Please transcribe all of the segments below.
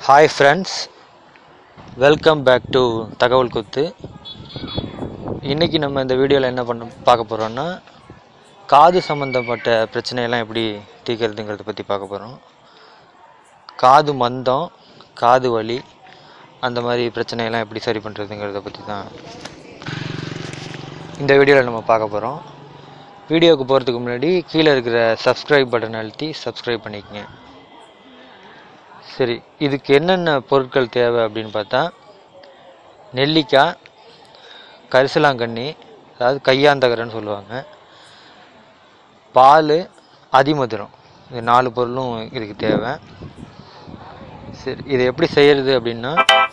hi friends welcome back to தகவல் குத்து இன்றைக்கி நம்ம இந்த வீடியோவில் என்ன பண்ண பார்க்க போகிறோம்னா காது சம்மந்தப்பட்ட பிரச்சனையெல்லாம் எப்படி தீர்க்கறதுங்கிறத பற்றி பார்க்க போகிறோம் காது மந்தம் காது வலி அந்த மாதிரி பிரச்சனையெல்லாம் எப்படி சரி பண்ணுறதுங்கிறத பற்றி தான் இந்த வீடியோவில் நம்ம பார்க்க போகிறோம் வீடியோவுக்கு போகிறதுக்கு முன்னாடி கீழே இருக்கிற சப்ஸ்கிரைப் பட்டன் அழுத்தி சப்ஸ்கிரைப் பண்ணிக்கங்க சரி இதுக்கு என்னென்ன பொருட்கள் தேவை அப்படின்னு பார்த்தா நெல்லிக்காய் கரிசலாங்கண்ணி அதாவது கையாந்தகரன்னு சொல்லுவாங்க பால் அதிமதுரம் இது நாலு பொருளும் இதுக்கு தேவை சரி இதை எப்படி செய்யறது அப்படின்னா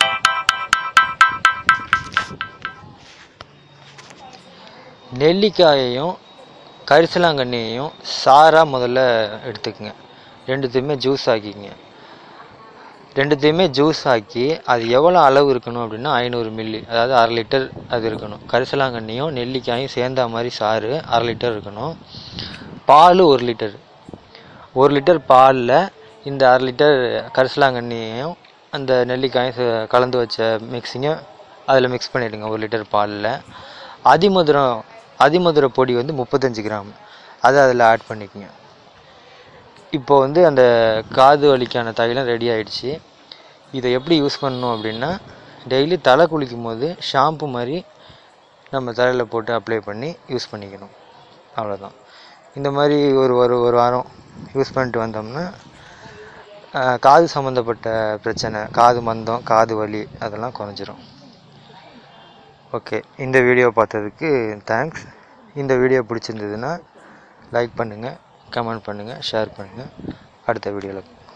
நெல்லிக்காயையும் கரிசலாங்கண்ணியையும் சாராக முதல்ல எடுத்துக்கங்க ரெண்டுத்தையுமே ஜூஸ் ஆக்கிக்கங்க ரெண்டுத்தையுமே ஜூஸ் ஆக்கி அது எவ்வளோ அளவு இருக்கணும் அப்படின்னா ஐநூறு மில்லி அதாவது அரை லிட்டர் அது இருக்கணும் கரிசலாங்கண்ணியும் நெல்லிக்காயும் சேர்ந்த மாதிரி சாறு அரை லிட்டர் இருக்கணும் பால் ஒரு லிட்டர் ஒரு லிட்டர் பாலில் இந்த அரை லிட்டர் கரிசலாங்கண்ணியையும் அந்த நெல்லிக்காயும் சே- கலந்து வச்ச மிக்ஸிங்கை அதில் மிக்ஸ் பண்ணிவிடுங்க ஒரு லிட்டர் பாலில் அதிமதுரம் அதிமதுர பொடி வந்து முப்பத்தஞ்சு கிராம் அதை அதில் ஆட் பண்ணிக்கங்க இப்போ வந்து அந்த காது வலிக்கான தைலம் ரெடி ஆயிடுச்சு இதை எப்படி யூஸ் பண்ணணும் அப்படின்னா டெய்லி தலை குளிக்கும் போது ஷாம்பு மாதிரி நம்ம தலையில் போட்டு அப்ளை பண்ணி யூஸ் பண்ணிக்கணும் அவ்வளோதான் இந்த மாதிரி ஒரு ஒரு ஒரு வாரம் யூஸ் பண்ணிட்டு வந்தோம்னா ஆஹ், காது சம்மந்தப்பட்ட பிரச்சனை காது மந்தம் காது வலி அதெல்லாம் குறைஞ்சிரும் ஓகே இந்த வீடியோ பார்த்ததுக்கு தேங்க்ஸ் இந்த வீடியோ பிடிச்சிருந்ததுன்னா லைக் பண்ணுங்கள் கமெண்ட் பண்ணுங்கள் ஷேர் பண்ணுங்கள் அடுத்த வீடியோவில்